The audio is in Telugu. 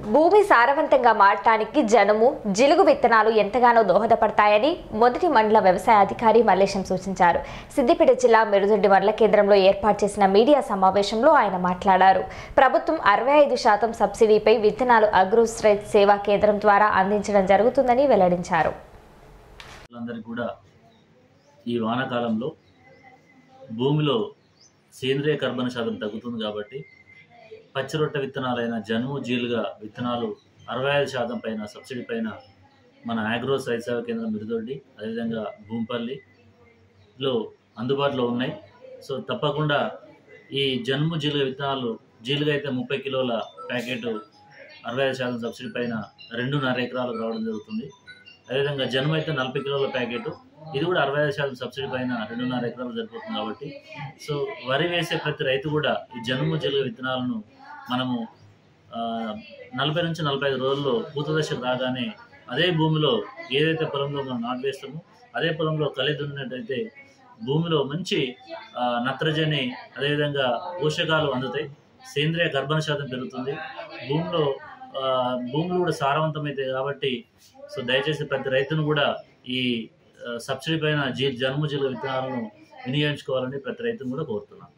భూమి సారవంతంగా మారటానికి జనుము జిలుగు విత్తనాలు ఎంతగానో దోహదపడతాయని మొదటి మండల వ్యవసాయ అధికారి మల్లేశం సూచించారు సిద్దిపేట జిల్లా మెరుదొడ్డి మండల కేంద్రంలో ఏర్పాటు చేసిన మీడియా సమావేశంలో ఆయన మాట్లాడారు ప్రభుత్వం అరవై ఐదు శాతం సబ్సిడీపై విత్తనాలు అగ్రోస్ట్రైట్ సేవా కేంద్రం ద్వారా అందించడం జరుగుతుందని వెల్లడించారు అందరికీ కూడా ఈ వానాకాలంలో భూమిలో సేంద్రియ కర్బన శాతం తగ్గుతుంది కాబట్టి పచ్చిరొట్ట విత్తనాలైన జనుము జీలుగా విత్తనాలు అరవై ఐదు శాతం పైన సబ్సిడీ పైన మన ఆగ్రో రైతు సేవా కేంద్రం మిరుదొడ్డి అదేవిధంగా భూంపల్లిలో అందుబాటులో ఉన్నాయి సో తప్పకుండా ఈ జనుము జీలుగా విత్తనాలు జీలుగా అయితే ముప్పై కిలోల ప్యాకెట్ అరవై ఐదు శాతం సబ్సిడీ పైన రెండున్నర ఎకరాలకు రావడం జరుగుతుంది అదేవిధంగా జనుము అయితే నలభై కిలోల ప్యాకెట్ ఇది కూడా అరవై ఐదు శాతం సబ్సిడీ పైన రెండున్నర ఎకరాలు సరిపోతుంది కాబట్టి సో వరి వేసే ప్రతి రైతు కూడా ఈ జనుము జీలుగా విత్తనాలను మనము ఆ, నలభై నుంచి నలభై ఐదు రోజుల్లో పూత దశకు రాగానే అదే భూమిలో ఏదైతే పొలంలో మనం నాటు వేస్తామో అదే పొలంలో కలి దున్నినట్టయితే భూమిలో మంచి ఆ, నత్రజని అదేవిధంగా పోషకాలు అందుతాయి సేంద్రియ కర్బన శాతం పెరుగుతుంది భూమిలో ఆ, భూములు కూడా సారవంతమైతాయి కాబట్టి సో దయచేసి ప్రతి రైతును కూడా ఈ ఆ, సబ్సిడీ పైన జీ జన్మ జీల విత్తనాలను వినియోగించుకోవాలని ప్రతి రైతును కూడా కోరుతున్నాను